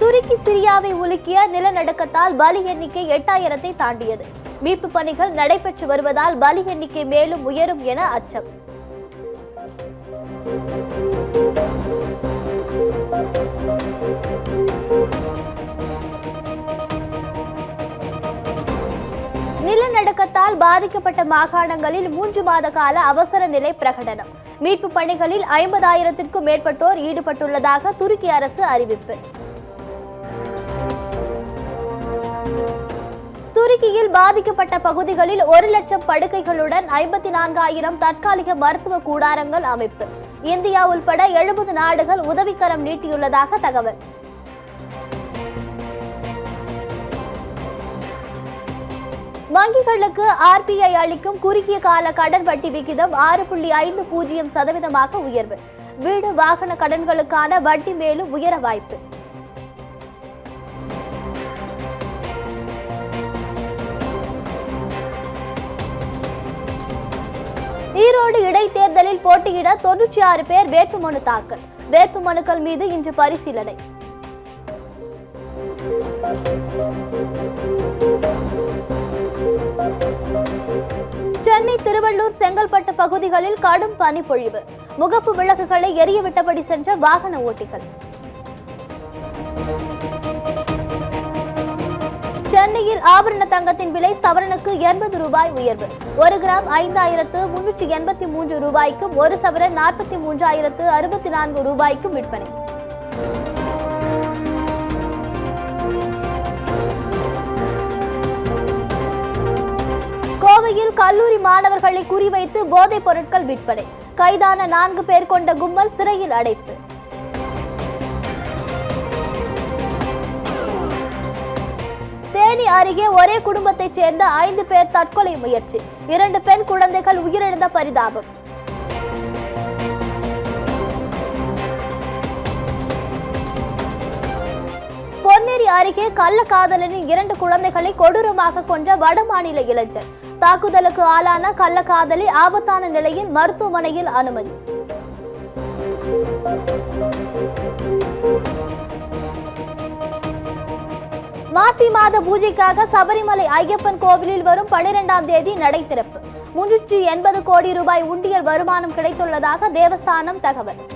துருக்கி சிரியாவை உலுக்கிய நிலநடுக்கத்தால் பலி எண்ணிக்கை எட்டாயிரத்தை தாண்டியது மீட்பு பணிகள் நடைபெற்று வருவதால் பலி எண்ணிக்கை மேலும் உயரும் என அச்சம் நிலநடுக்கத்தால் பாதிக்கப்பட்ட மாகாணங்களில் மூன்று மாத கால அவசர நிலை பிரகடனம் மீட்பு பணிகளில் ஐம்பதாயிரத்திற்கும் மேற்பட்டோர் ஈடுபட்டுள்ளதாக துருக்கி அரசு அறிவிப்பு துருக்கியில் பாதிக்கப்பட்ட பகுதிகளில் ஒரு லட்சம் படுக்கைகளுடன் ஐம்பத்தி நான்காயிரம் தற்காலிக மருத்துவ கூடாரங்கள் அமைப்பு இந்தியா உள்பட எழுபது நாடுகள் உதவிக்கரம் நீட்டியுள்ளதாக தகவல் வங்கிகளுக்கு ஆர்பிஐ அளிக்கும் குறுகிய கால கடன் வட்டி விகிதம் ஆறு புள்ளி ஐந்து பூஜ்ஜியம் சதவீதமாக உயர்வு வீடு வாகன கடன்களுக்கான வட்டி மேலும் உயர வாய்ப்பு ஈரோடு இடைத்தேர்தலில் போட்டியிட தொன்னூற்றி ஆறு பேர் வேட்புமனு தாக்கல் வேட்புமனுக்கள் மீது இன்று பரிசீலனை சென்னை திருவள்ளூர் செங்கல்பட்டு பகுதிகளில் கடும் பனிப்பொழிவு முகப்பு விளக்குகளை எரியவிட்டபடி சென்ற வாகன ஓட்டிகள் சென்னையில் ஆபரண தங்கத்தின் விலை சவரனுக்கு எண்பது ரூபாய் உயர்வு ஒரு கிராம் ஐந்தாயிரத்து முன்னூற்றி எண்பத்தி மூன்று ரூபாய்க்கும் ஒரு சவரன் நாற்பத்தி மூன்றாயிரத்து அறுபத்தி நான்கு ரூபாய்க்கும் விற்பனை கோவையில் கல்லூரி மாணவர்களை குறிவைத்து போதைப் பொருட்கள் விற்பனை கைதான நான்கு பேர் கொண்ட கும்பல் சிறையில் அடைப்பு தேனி அருகே ஒரே குடும்பத்தைச் சேர்ந்த ஐந்து பேர் தற்கொலை முயற்சி இரண்டு பெண் குழந்தைகள் உயிரிழந்த பரிதாபம் பொன்னேரி அருகே கள்ளக்காதலனின் இரண்டு குழந்தைகளை கொடூரமாக கொன்ற வடமாநில இளைஞர் தாக்குதலுக்கு ஆளான கள்ளக்காதலி ஆபத்தான நிலையில் மருத்துவமனையில் அனுமதி மாசி மாத பூஜைக்காக சபரிமலை ஐயப்பன் கோவிலில் வரும் பனிரெண்டாம் தேதி நடை திறப்பு முன்னூற்றி எண்பது கோடி ரூபாய் உண்டியல் வருமானம் கிடைத்துள்ளதாக தேவஸ்தானம் தகவல்